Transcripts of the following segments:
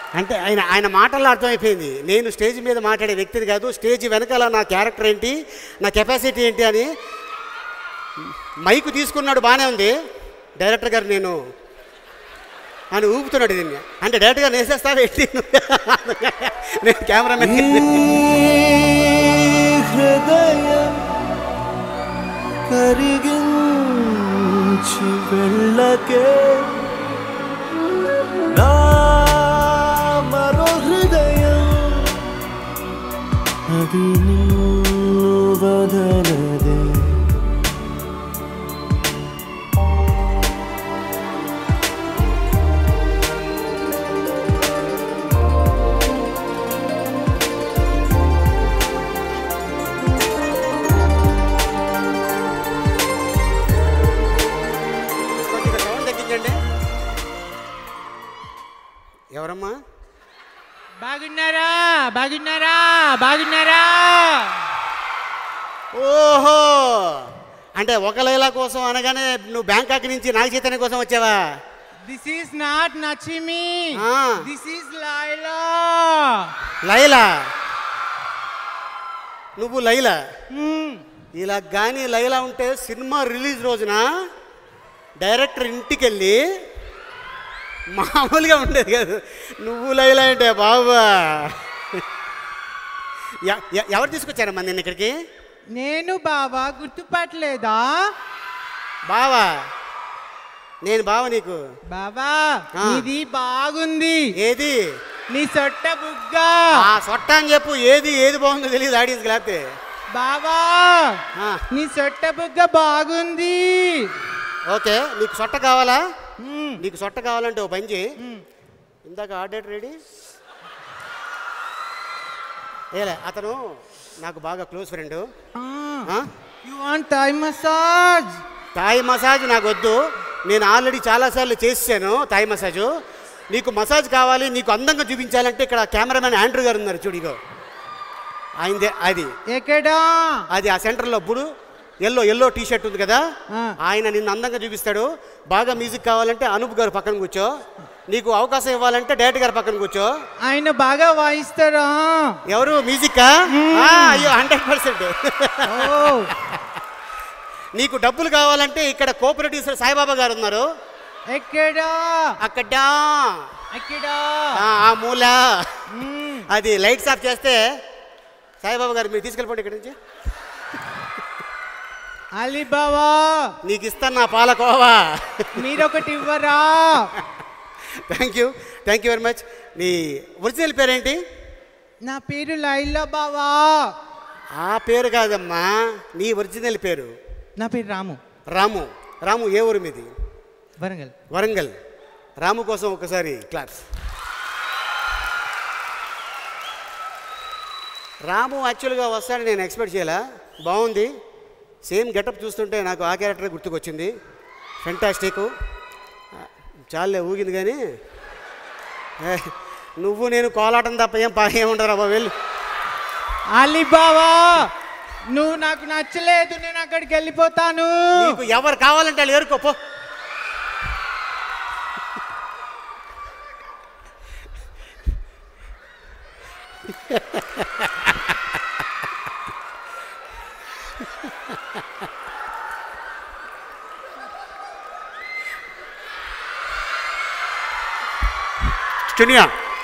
అంటే ఆయన ఆయన మాటల్లో అర్థమైపోయింది నేను స్టేజ్ మీద మాట్లాడే వ్యక్తిని కాదు స్టేజ్ వెనకాల నా క్యారెక్టర్ ఏంటి నా కెపాసిటీ ఏంటి అని మైకు తీసుకున్నాడు బాగానే ఉంది డైరెక్టర్ గారు నేను అని ఊపుతున్నాడు దీన్ని అంటే డైరెక్ట్గా నేసేస్తావా ఏంటి నేను కెమెరామెన్ హృదయం కరిగించి వెళ్ళకే నా మరో హృదయం అది నిన్ను వదలదే కొద్దిగా సౌండ్ తగ్గించండి ఎవరమ్మా బాగున్నారా బాగున్నారా బాగున్నారా ఓహో అంటే ఒక లైలా కోసం అనగానే నువ్వు బ్యాంకాక్ నుంచి నాగ చైతన్య కోసం వచ్చావా దిస్ ఈస్ నాట్ నచ్చిమి ఆ. దిస్ ఈస్ లైలా లైలా నువ్వు లైలా మ్మ్. ఇలా కానీ లైలా ఉంటే సినిమా రిలీజ్ రోజున డైరెక్టర్ ఇంటికి వెళ్ళి మామూలుగా ఉండేది కాదు నువ్వు లైలా అంటే బాబా ఎ- ఎ- ఎవరు తీసుకొచ్చారమ్మా నిన్న ఇక్కడికి నేను బాబా గుర్తుపట్టలేదా బావా నేను బావ నీకు బాబా ఆ. ఇది బాగుంది ఏది నీ సొట్ట బుగ్గ ఆ సొట్ట అని చెప్పు ఏది ఏది బాగుందో తెలియదు ఆడియన్స్కి లేకపోతే బాబా ఆ, నీ సొట్ట బుగ్గ బాగుంది ఓకే నీకు సొట్ట కావాలా మ్మ్. నీకు సొట్ట కావాలంటే ఓ పని చేయి ఇందాక ఆర్డర్ రెడీ ఏలే అతను నాకు బాగా close friend you want Thai massage Thai massage నాకు వద్దు నేను ఆల్రెడీ చాలాసార్లు చేసాను థాయ్ మసాజ్ నీకు మసాజ్ కావాలి నీకు అందంగా చూపించాలంటే ఇక్కడ కెమెరామెన్ ఆండ్రూ గారు ఉన్నారు చూడిగో ఆయనదే అది ఎక్కడా అది ఆ సెంటర్లో బుడు ఎల్లో ఎల్లో టీ షర్ట్ ఉంది కదా ఆ. ఆయన నిన్ను అందంగా చూపిస్తాడు బాగా మ్యూజిక్ కావాలంటే అనూప్ గారు పక్కన కూర్చో నీకు అవకాశం ఇవ్వాలంటే డైరెక్టర్ గారు పక్కన కూర్చో ఆయన బాగా వాయిస్తారా ఎవరు మ్యూజిక్ అయ్యో హండ్రెడ్ పర్సెంట్ ఓ నీకు డబ్బులు కావాలంటే ఇక్కడ కో ప్రొడ్యూసర్ సాయిబాబా గారు ఉన్నారు ఎక్కడా అక్కడ ఎక్కడా ఆ, ఆ మూల మ్మ్. అది లైట్స్ ఆఫ్ చేస్తే సాయిబాబా గారు మీరు తీసుకెళ్ళిపోండి ఇక్కడ నుంచి అలీబాబా నీకు ఇస్తాను నా పాలకోవా మీరొకటి ఇవ్వరా thank you thank you very much నీ ఒరిజినల్ పేరేంటి నా పేరు లైలా బావా ఆ పేరు కాదమ్మా నీ ఒరిజినల్ పేరు నా పేరు రాము రాము రాము ఏ ఊరు మీది వరంగల్ వరంగల్ రాము కోసం ఒకసారి క్లాస్ రాము యాక్చువల్గా వస్తాడని నేను ఎక్స్పెక్ట్ చేయలే బాగుంది సేమ్ గెటప్ చూస్తుంటే నాకు ఆ క్యారెక్టర్ గుర్తుకొచ్చింది ఫెంటాస్టిక్ చాలే ఊగింది కానీ ఏ, నువ్వు నేను కోలాటం తప్ప ఏం పా ఏముండరా బాబు వెళ్ళు అలీబాబా నువ్వు నాకు నచ్చలేదు నేను అక్కడికి వెళ్ళిపోతాను నీకు ఎవరు కావాలంటే వాళ్ళు ఏరుకో పో Chuniya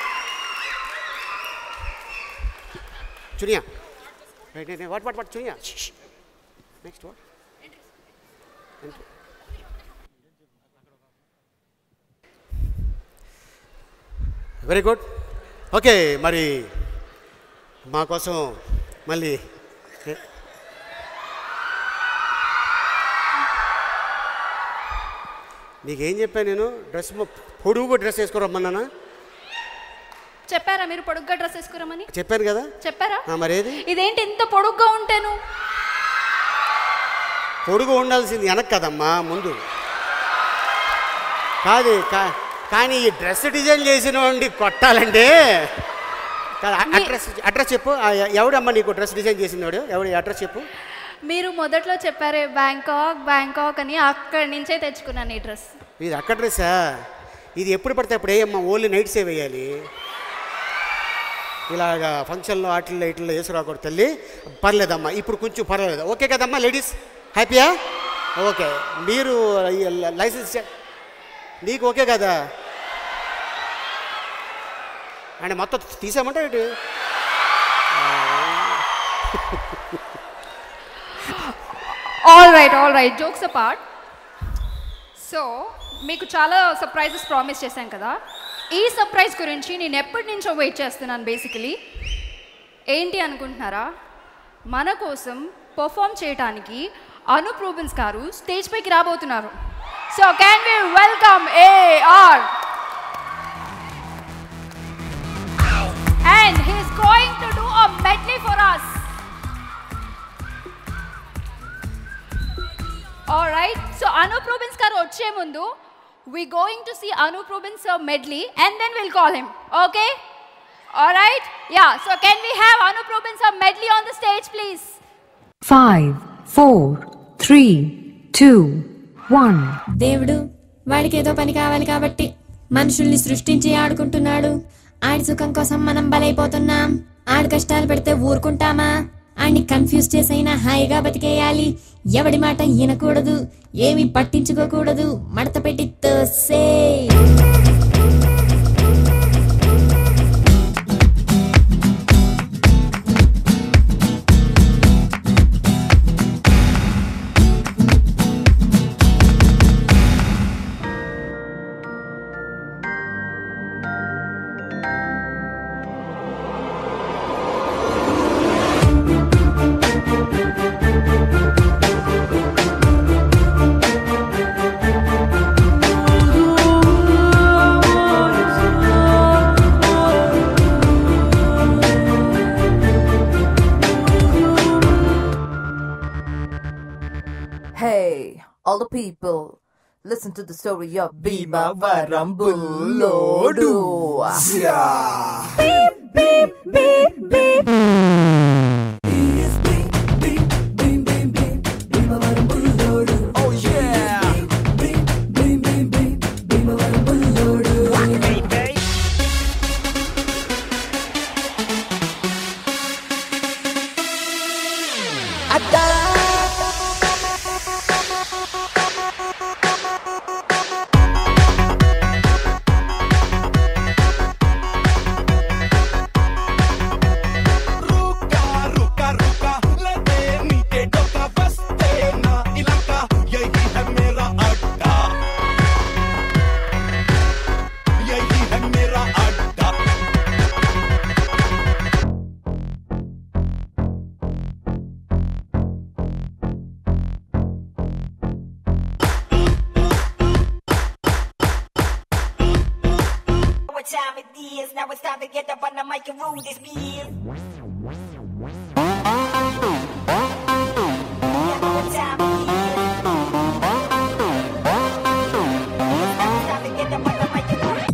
Chuniya what what what Chuniya next what very good okay మరి మా కోసం మళ్ళీ నీకేం చెప్పాను నేను డ్రెస్ పొడుగు డ్రెస్ వేసుకోరమ్మన్నానా చెప్పారా మీరు పొడుగ్గా డ్రెస్ వేసుకురమని చెప్పాను కదా చెప్పారా ఆ, మరేది ఇదేంటి ఇంత పొడుగ్గా ఉంటాను పొడుగు ఉండాల్సింది వెనక్కి కదమ్మా ముందు కాదు కా- కానీ ఈ డ్రెస్ డిజైన్ చేసిన వాడిని కొట్టాలంటే కాదు, అ- అడ్రస్ అడ్రస్ చెప్పు ఆ, ఎ- ఎవడమ్మా నీకు డ్రెస్ డిజైన్ చేసినవాడు ఎవడు అడ్రస్ చెప్పు మీరు మొదట్లో చెప్పారే బ్యాంకాక్ బ్యాంకాక్ అని అక్కడి నుంచే తెచ్చుకున్నాను ఈ డ్రెస్ ఇది అక్కడ డ్రెస్సా ఇది ఎప్పుడు పడితే అప్పుడు వేయమ్మా ఓన్లీ నైట్ సేవ్ వేయాలి ఇలాగా ఫంక్షన్లో వాటిల్లో ఇట్లలో వేసుకురాకూడదు తల్లి పర్లేదమ్మా ఇప్పుడు కొంచెం పర్లేదు ఓకే కదమ్మా లేడీస్ హ్యాపీయా ఓకే మీరు ఈ ల- లైసెన్స్ చే- నీకు ఓకే కదా అంటే మొత్తం తీసామంటే ఏంటి all right all right jokes apart so మీకు చాలా సర్ప్రైజెస్ ప్రామిస్ చేశాను కదా ఈ సర్ప్రైజ్ గురించి నేను ఎప్పటి నుంచో వెయిట్ చేస్తున్నాను బేసికలీ ఏంటి అనుకుంటున్నారా మన కోసం పర్ఫామ్ చేయడానికి అనూప్ రూబిన్స్ గారు స్టేజ్ పైకి రాబోతున్నారు so can we welcome A R and he's going to do a medley for us all right so Anoop Rubens గారు వచ్చే ముందు we going to see Anoop Rubens medley and then will call him okay all right yeah so can we have Anoop Rubens medley on the stage please Five, four, three, two, one. దేవుడు వాడికి ఏదో పని కావాలి కాబట్టి మనుషుల్ని సృష్టించి ఆడుకుంటున్నాడు ఆడి సుఖం కోసం మనం బలైపోతున్నాం ఆడి కష్టాలు పెడితే ఊరుకుంటామా ఆడిని కన్ఫ్యూజ్ చేసైనా హాయిగా బతికేయాలి ఎవడి మాట వినకూడదు ఏమి పట్టించుకోకూడదు మడత పెట్టి తోసే Hey, all the people, listen to the story of Bima Varambulodu. Oh yeah. रुका रुका रुका लगे नीचे डोका बसते ना इलाका यही है मेरा अड्डा यही है मेरा अड्डा What time it is? Now it's time to get up on the mic and rule this biz. You know what time it is? Now it's time to get up on the mic and rule.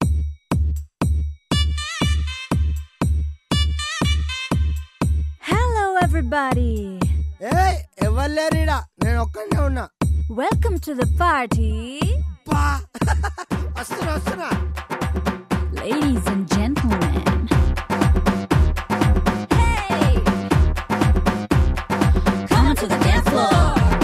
Hello, everybody. ఏ ఎవరు లేరీడా నేను ఒక్కనే ఉన్నా Welcome to the party. బా వస్తున్నా వస్తున్నా Ladies and gentlemen. Hey! Come on to the dance floor.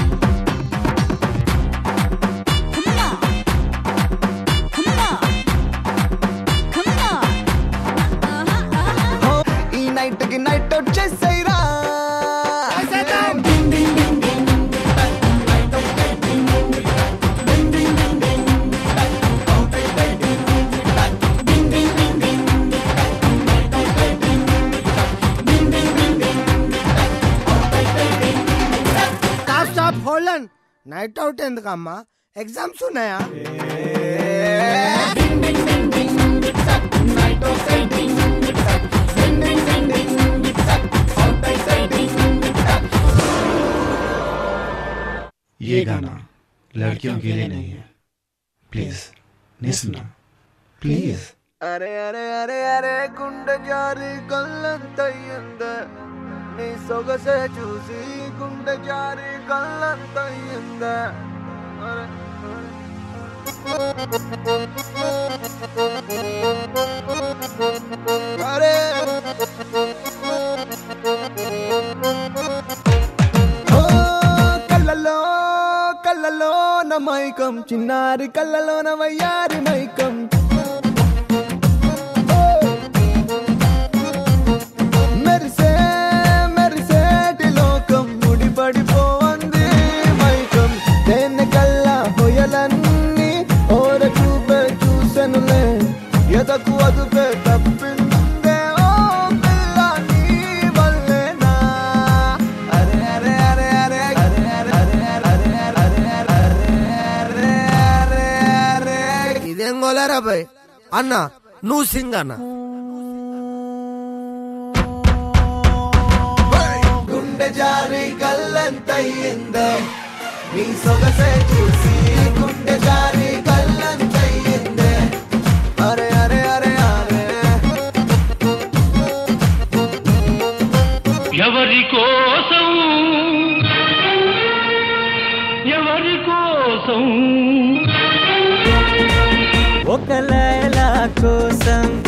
Come on. Come on. Come on. Uh-huh, uh-huh. ఈ night కి night వచ్చేసైరా stop stop hold on night out ఎందుకమ్మా ఎగ్జామ్స్ ఉన్నాయా ये गाना लड़कियों के लिए नहीं है प्लीज नहीं सुनना प्लीज అరే అరే అరే అరే గుండె జారి కళ్ళంతయ్యింద నీ సొగసే చూసి గుండె జారి కళ్ళంతయ్యింద అరే, అరే. అరే చిన్నారి కళ్ళలోన వయ్యారి మైకం మెరిసే మెరిసేటి లోకం ముడిపడిపోంది మైకం దేన్ని కల్లా హొయలన్నీ ఓర చూపే చూసెనులే ఎదకు అదుపే తప్పిందే ఓ పిల్ల నీ వల్లేనా అరే అరే అరే అరే అరే అరే అరే అరే అరే అరే అరే అరే ఇదేం గోలేరా బాయ్ అన్న నువ్వు సింగ్ అన్న గుండె జారి కళ్ళంతయ్యిందే నీ సొగసే చూసి గుండె జారి కళ్ళంతయ్యిందే అరే అరే అరే అరే ఎవరి కోసం ఎవరి కోసం ఒక లైలా కోసం